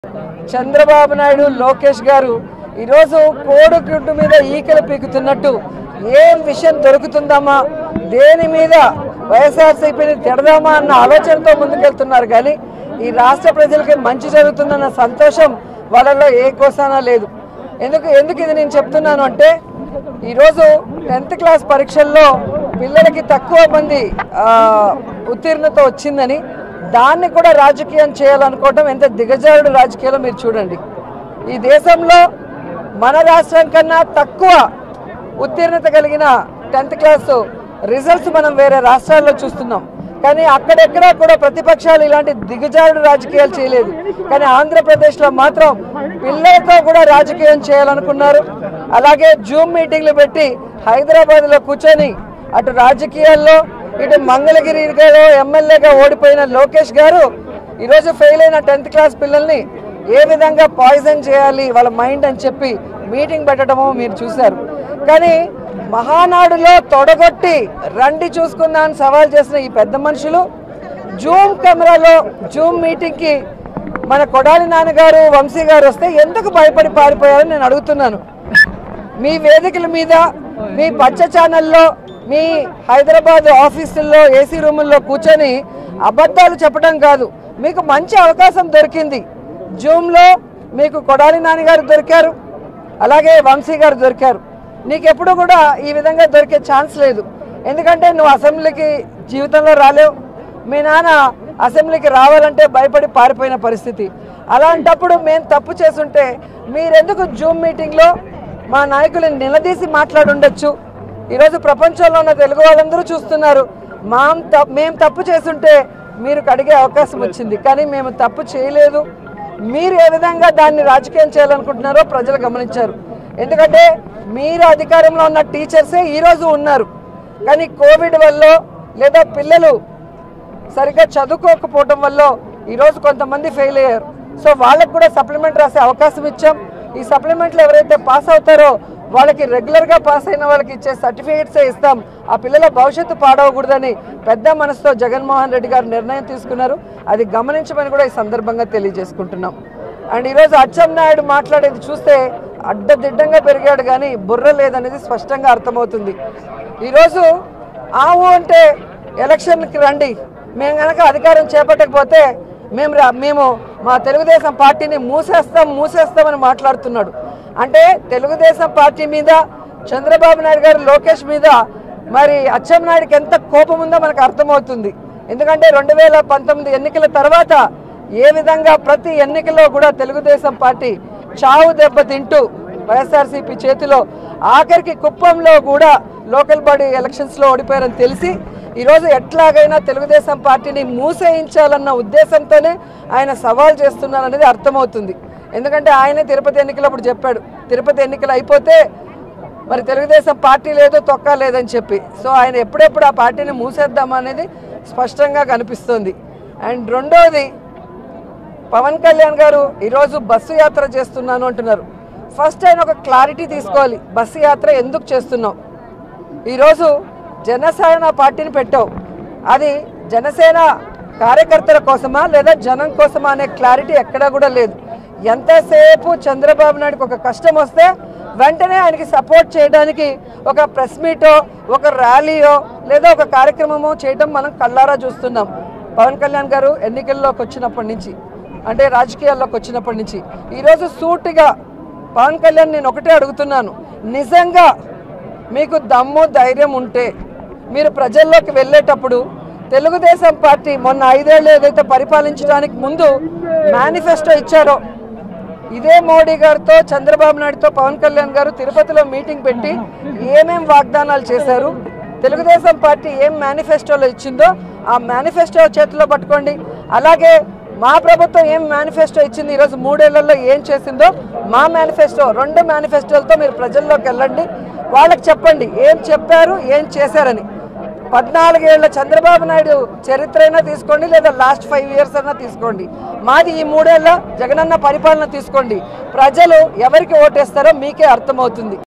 చంద్రబాబు నాయుడు లోకేష్ గారు ఈరోజు కోడిగుడ్డు మీద ఈకలు పీకుతున్నట్టు ఏం విషయం దొరుకుతుందమ్మా దేని మీద వైఎస్ఆర్సీపీని తిడదామా అన్న ఆలోచనతో ముందుకెళ్తున్నారు కానీ ఈ రాష్ట్ర ప్రజలకి మంచి జరుగుతుందన్న సంతోషం వాళ్ళలో ఏ కోసానా లేదు ఎందుకు ఎందుకు ఇది నేను చెప్తున్నాను అంటే ఈరోజు టెన్త్ క్లాస్ పరీక్షల్లో పిల్లలకి తక్కువ మంది ఆ, ఉత్తీర్ణత వచ్చిందని దాన్ని కూడా రాజకీయం చేయాలనుకోవటం ఎంత దిగజారుడు రాజకీయాలో మీరు చూడండి ఈ దేశంలో మన రాష్ట్రం కన్నా తక్కువ ఉత్తీర్ణత కలిగిన టెన్త్ క్లాస్ రిజల్ట్స్ మనం వేరే రాష్ట్రాల్లో చూస్తున్నాం కానీ అక్కడెక్కడా కూడా ప్రతిపక్షాలు ఇలాంటి దిగజారుడు రాజకీయాలు చేయలేదు కానీ ఆంధ్రప్రదేశ్లో మాత్రం పిల్లలతో కూడా రాజకీయం చేయాలనుకున్నారు అలాగే జూమ్ మీటింగ్లు పెట్టి హైదరాబాద్లో కూర్చొని అటు రాజకీయాల్లో ఇటు మంగళగిరిలో ఎమ్మెల్యేగా ఓడిపోయిన లోకేష్ గారు ఈరోజు ఫెయిల్ అయిన టెన్త్ క్లాస్ పిల్లల్ని ఏ విధంగా పాయిజన్ చేయాలి వాళ్ళ మైండ్ అని చెప్పి మీటింగ్ పెట్టడము మీరు చూశారు కానీ మహానాడులో తొడగొట్టి రండి చూసుకుందా అని సవాల్ చేసిన ఈ పెద్ద మనుషులు జూమ్ కెమెరాలో జూమ్ మీటింగ్కి మన కొడాలి నాన్నగారు వంశీ గారు వస్తే ఎందుకు భయపడి పారిపోయారని నేను అడుగుతున్నాను మీ వేదికల మీద మీ పచ్చ ఛానల్లో మీ హైదరాబాద్ ఆఫీసుల్లో ఏసీ రూముల్లో కూర్చొని అబద్ధాలు చెప్పడం కాదు మీకు మంచి అవకాశం దొరికింది జూమ్లో మీకు కొడాలి నాన్నగారు దొరికారు అలాగే వంశీ గారు దొరికారు నీకు ఎప్పుడు కూడా ఈ విధంగా దొరికే ఛాన్స్ లేదు ఎందుకంటే నువ్వు అసెంబ్లీకి జీవితంలో రాలేవు మీ నాన్న అసెంబ్లీకి రావాలంటే భయపడి పారిపోయిన పరిస్థితి అలాంటప్పుడు మేము తప్పు చేసుంటే మీరెందుకు జూమ్ మీటింగ్లో మా నాయకులను నిలదీసి మాట్లాడుండొచ్చు ఈరోజు ప్రపంచంలో ఉన్న తెలుగు వాళ్ళందరూ చూస్తున్నారు మా మేము తప్పు చేసుంటే మీరు కడిగే అవకాశం వచ్చింది కానీ మేము తప్పు చేయలేదు మీరు ఏ విధంగా దాన్ని రాజకీయం చేయాలనుకుంటున్నారో ప్రజలు గమనించారు ఎందుకంటే మీరు అధికారంలో ఉన్న టీచర్సే ఈరోజు ఉన్నారు కానీ కోవిడ్ వల్ల లేదా పిల్లలు సరిగ్గా చదువుకోకపోవటం వల్ల ఈరోజు కొంతమంది ఫెయిల్ అయ్యారు సో వాళ్ళకు కూడా సప్లిమెంట్ రాసే అవకాశం ఇచ్చాం ఈ సప్లిమెంట్లు ఎవరైతే పాస్ అవుతారో వాళ్ళకి రెగ్యులర్గా పాస్ అయిన వాళ్ళకి ఇచ్చే సర్టిఫికేట్సే ఇస్తాం ఆ పిల్లల భవిష్యత్తు పాడవకూడదని పెద్ద మనసుతో జగన్మోహన్ రెడ్డి గారు నిర్ణయం తీసుకున్నారు అది గమనించమని కూడా ఈ సందర్భంగా తెలియజేసుకుంటున్నాం అండ్ ఈరోజు అచ్చెన్నాయుడు మాట్లాడేది చూస్తే అడ్డదిడ్డంగా పెరిగాడు కానీ బుర్ర లేదనేది స్పష్టంగా అర్థమవుతుంది ఈరోజు ఆవు అంటే ఎలక్షన్కి రండి మేము కనుక అధికారం చేపట్టకపోతే మేము రా- మేము మా తెలుగుదేశం పార్టీని మూసేస్తాం మూసేస్తామని మాట్లాడుతున్నాడు అంటే తెలుగుదేశం పార్టీ మీద చంద్రబాబు నాయుడు గారు లోకేష్ మీద మరి అచ్చెన్నాయుడికి ఎంత కోపం ఉందో మనకు అర్థమవుతుంది ఎందుకంటే రెండు వేల పంతొమ్మిది ఎన్నికల తర్వాత ఏ విధంగా ప్రతి ఎన్నికల్లో కూడా తెలుగుదేశం పార్టీ చావు దెబ్బ తింటూ వైఎస్ఆర్సీపీ చేతిలో ఆఖరికి కుప్పంలో కూడా లోకల్ బాడీ ఎలక్షన్స్లో ఓడిపోయారని తెలిసి ఈరోజు ఎట్లాగైనా తెలుగుదేశం పార్టీని మూసేయించాలన్న ఉద్దేశంతోనే ఆయన సవాల్ చేస్తున్నారనేది అర్థమవుతుంది ఎందుకంటే ఆయనే తిరుపతి ఎన్నికలప్పుడు చెప్పాడు తిరుపతి ఎన్నికలు అయిపోతే మరి తెలుగుదేశం పార్టీ లేదు తొక్క లేదని చెప్పి సో ఆయన ఎప్పుడెప్పుడు ఆ పార్టీని మూసేద్దామా అనేది స్పష్టంగా కనిపిస్తుంది అండ్ రెండోది పవన్ కళ్యాణ్ గారు ఈరోజు బస్సు యాత్ర చేస్తున్నాను అంటున్నారు ఫస్ట్ ఆయన ఒక క్లారిటీ తీసుకోవాలి బస్సు యాత్ర ఎందుకు చేస్తున్నాం ఈరోజు జనసేన పార్టీని పెట్టావు అది జనసేన కార్యకర్తల కోసమా లేదా జనం కోసమా అనే క్లారిటీ ఎక్కడా కూడా లేదు ఎంతసేపు చంద్రబాబు నాయుడుకి ఒక కష్టం వస్తే వెంటనే ఆయనకి సపోర్ట్ చేయడానికి ఒక ప్రెస్ మీటో ఒక ర్యాలీయో లేదా ఒక కార్యక్రమమో చేయడం మనం కళ్ళారా చూస్తున్నాం పవన్ కళ్యాణ్ గారు ఎన్నికల్లోకి వచ్చినప్పటి నుంచి అంటే రాజకీయాల్లోకి వచ్చినప్పటి నుంచి ఈరోజు సూటిగా పవన్ కళ్యాణ్ నేను ఒకటే అడుగుతున్నాను నిజంగా మీకు దమ్ము ధైర్యం ఉంటే మీరు ప్రజల్లోకి వెళ్ళేటప్పుడు తెలుగుదేశం పార్టీ మొన్న ఐదేళ్ళు ఏదైతే పరిపాలించడానికి ముందు మేనిఫెస్టో ఇచ్చారో ఇదే మోడీ గారితో చంద్రబాబు నాయుడుతో పవన్ కళ్యాణ్ గారు తిరుపతిలో మీటింగ్ పెట్టి ఏమేం వాగ్దానాలు చేశారు తెలుగుదేశం పార్టీ ఏం మేనిఫెస్టోలో ఇచ్చిందో ఆ మేనిఫెస్టో చేతిలో పట్టుకోండి అలాగే మా ప్రభుత్వం ఏం మేనిఫెస్టో ఇచ్చింది ఈరోజు మూడేళ్లలో ఏం చేసిందో మా మేనిఫెస్టో రెండు మేనిఫెస్టోలతో మీరు ప్రజల్లోకి వెళ్ళండి వాళ్ళకి చెప్పండి ఏం చెప్పారు ఏం చేశారని పద్నాలుగేళ్ల చంద్రబాబు నాయుడు చరిత్ర అయినా తీసుకోండి లేదా లాస్ట్ ఫైవ్ ఇయర్స్ అయినా తీసుకోండి మాది ఈ మూడేళ్ల జగనన్న పరిపాలన తీసుకోండి ప్రజలు ఎవరికి ఓటేస్తారో మీకే అర్థమవుతుంది